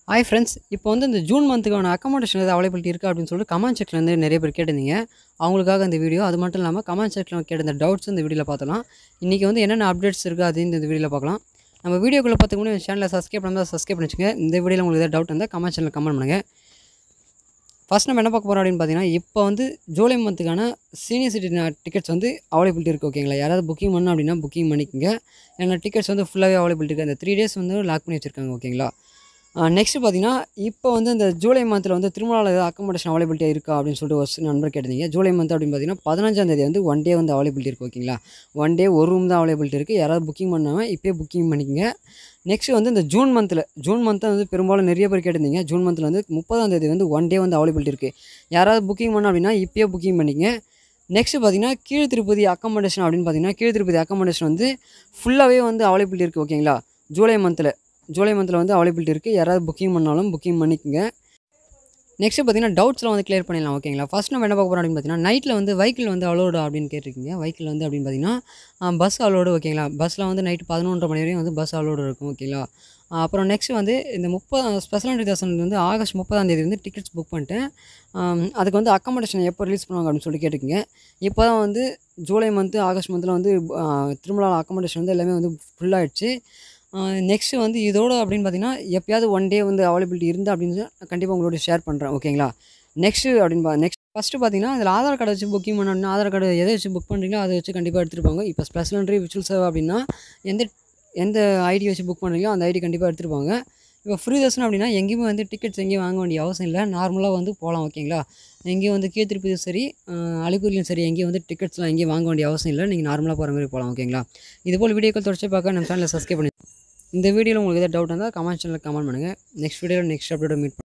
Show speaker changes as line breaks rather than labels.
hi friends இப்போ வந்து இந்த ஜூன் மந்த்துக்கான அக்கமடேஷன் எதாவது அவைலபிலிட்டி இருக்கா அப்படின்னு சொல்லிட்டு கமெண்ட் செக்ஷன் வந்து நிறைய பேர் கேட்டிருந்தீங்க அவங்களுக்காக இந்த வீடியோ அது மட்டும் இல்லாமல் கமெண்ட் செக்ஷனில் கேட்ட இந்த டவுட்ஸ் இந்த வீடியோவில் பார்த்தலாம் இன்றைக்கி வந்து என்னென்ன அப்டேட்ஸ் இருக்குது அதையும் இந்த வீடியோவில் பார்க்கலாம் நம்ம வீடியோக்குள்ளே பார்த்துக்கு முன்னாடி சேனலை சப்ஸ்கிரைப் பண்ணால் சப்ஸ்கிரைப் பண்ணி வச்சுங்க இந்த வீடியோவில் உங்களுக்கு ஏதாவது டவுட் இருந்தால் கமெண்ட் சேனலில் கமெண்ட் பண்ணுங்கள் ஃபஸ்ட் நம்ம என்ன பார்க்க போகிறோம் அப்படின்னு பார்த்தீங்கன்னா இப்போ வந்து ஜூலை மந்த்துக்கான சீனியர் சிட்டிசன் டிக்கெட்ஸ் வந்து அவைலபிலிட்டி இருக்குது ஓகேங்களா யாராவது புக்கிங் பண்ணணும் அப்படின்னா புக்கிங் பண்ணிக்கோங்க ஏன்னா டிக்கெட்ஸ் வந்து ஃபுல்லாகவே அவைலபிலிட்டி இருக்குது அந்த த்ரீ டேஸ் வந்து லாக் பண்ணி வச்சுருக்காங்க ஓகேங்களா நெக்ஸ்ட்டு பார்த்தீங்கன்னா இப்போ வந்து இந்த ஜூலை மந்தில் வந்து திருமலாவில் ஏதாவது அக்கமடேஷன் அவைலபிலிட்டியாக இருக்கா அப்படின்னு சொல்லிட்டு ஒரு நண்பர் கேட்டிருந்தீங்க ஜூலை மந்த் அப்படின்னு பார்த்தீங்கன்னா பதினஞ்சாம் தேதி வந்து ஒன் டே வந்து அவைலபிலிட்டி இருக்குது ஓகேங்களா ஒன் டே ஒரு ரூம் தான் அவைலபிலிட்டி இருக்குது யாராவது புக்கிங் பண்ணாமல் இப்போயே புக்கிங் பண்ணிக்கங்க நெக்ஸ்ட் வந்து இந்த ஜூன் மந்தில் ஜூன் மந்த்தை வந்து பெரும்பாலும் நிறைய பேர் கேட்டிருந்தீங்க ஜூன் மந்தில் வந்து முப்பதாம் தேதி வந்து ஒன் டே வந்து அவைலபிலிட்டி இருக்குது யாராவது புக்கிங் பண்ணோம் அப்படின்னா இப்போயே புக்கிங் பண்ணிக்கங்க நெக்ஸ்ட்டு பார்த்தீங்கன்னா கீழ் திருப்பதி அக்கமடேஷன் அப்படின்னு பார்த்தீங்கன்னா கீழ் திருப்பதி அக்கமடேஷன் வந்து ஃபுல்லாகவே வந்து அவைலபிலிட்டி இருக்குது ஓகேங்களா ஜூலை மந்தில் ஜூலை மந்தில் வந்து அவைலபிலிட்டி இருக்குது யாராவது புக்கிங் பண்ணாலும் புக்கிங் பண்ணிக்கோங்க நெக்ஸ்ட்டு பார்த்தீங்கன்னா டவுட்ஸ்லாம் வந்து கிளியர் பண்ணிடலாம் ஓகேங்களா ஃபஸ்ட் நம்ம என்ன பார்க்க போகிறோம் அப்படின்னு பார்த்தீங்கன்னா நைட்டில் வந்து வெஹிக்கிள் வந்து அலோடு அப்படின்னு கேட்டிருக்கீங்க வெஹிக்கிள் வந்து அப்படின்னு பார்த்தீங்கன்னா பஸ் அலோடு ஓகேங்களா பஸ்ஸில் வந்து நைட்டு பதினொன்றரை மணி வரையும் வந்து பஸ் அலோடு இருக்கும் ஓகேங்களா அப்புறம் நெக்ஸ்ட் வந்து இந்த முப்பது ஸ்பெஷல் என்ட்ரி வந்து ஆகஸ்ட் முப்பதாம் தேதி வந்து டிக்கெட்ஸ் புக் பண்ணிட்டேன் அதுக்கு வந்து அக்கமடேஷன் எப்போ ரிலீஸ் பண்ணுவாங்க அப்படின்னு சொல்லி கேட்டுக்கோங்க இப்போ தான் வந்து ஜூலை மந்த்து ஆகஸ்ட் மந்தில் வந்து திருமலா அக்கமடேஷன் வந்து எல்லாமே வந்து ஃபுல்லாகிடுச்சு நெக்ஸ்ட்டு வந்து இதோட அப்படின்னு பார்த்தீங்கன்னா எப்பயாவது ஒன் டே வந்து அவைலபிலிட்டி இருந்தால் அப்படின்னு கண்டிப்பாக உங்களோட ஷேர் பண்ணுறேன் ஓகேங்களா நெக்ஸ்ட்டு அப்படின்னு பா நெக்ஸ்ட் ஃபஸ்ட்டு பார்த்தீங்கன்னா அதில் ஆதார் கார்டு வச்சு புக்கிங் பண்ணணும்னா ஆதார் கார்டு எதை வச்சு புக் பண்ணுறீங்களோ அதை வச்சு கண்டிப்பாக எடுத்துருப்பாங்க இப்போ ஸ்பெஷல் என்ட்ரி விச்சுவல் சேவை அப்படின்னா எந்த எந்த ஐடி வச்சு புக் பண்ணுறீங்களோ அந்த ஐடி கண்டிப்பாக எடுத்துருப்பாங்க இப்போ ஃப்ரீ தர்ஷன் அப்படின்னா எங்கேயுமே வந்து டிக்கெட்ஸ் எங்கேயும் வாங்க வேண்டிய அவசியம் இல்லை நார்மலாக வந்து போகலாம் ஓகேங்களா எங்கேயும் வந்து கீழ் திருப்பதியும் சரி அலிப்பூர்லையும் சரி எங்கேயும் வந்து டிக்கெட்ஸ்லாம் எங்கேயும் வாங்க வேண்டிய அவசியம் இல்லை நீங்கள் நார்மலாக போகிற மாதிரி போகலாம் ஓகேங்களா இதுபோல் வீடியோக்கள் தொடர்ச்சி பார்க்க நம்ம சேனலில் சப்ஸ்கிரைப் பண்ணி இந்த வீடியோவில் உங்களுக்கு எதாவது டவுட் இருந்தால் கமெண்ட் சேனலில் கமெண்ட் பண்ணுங்கள் நெக்ஸ்ட் வீடியோவில் நெக்ஸ்ட் அப்டேட் மீட்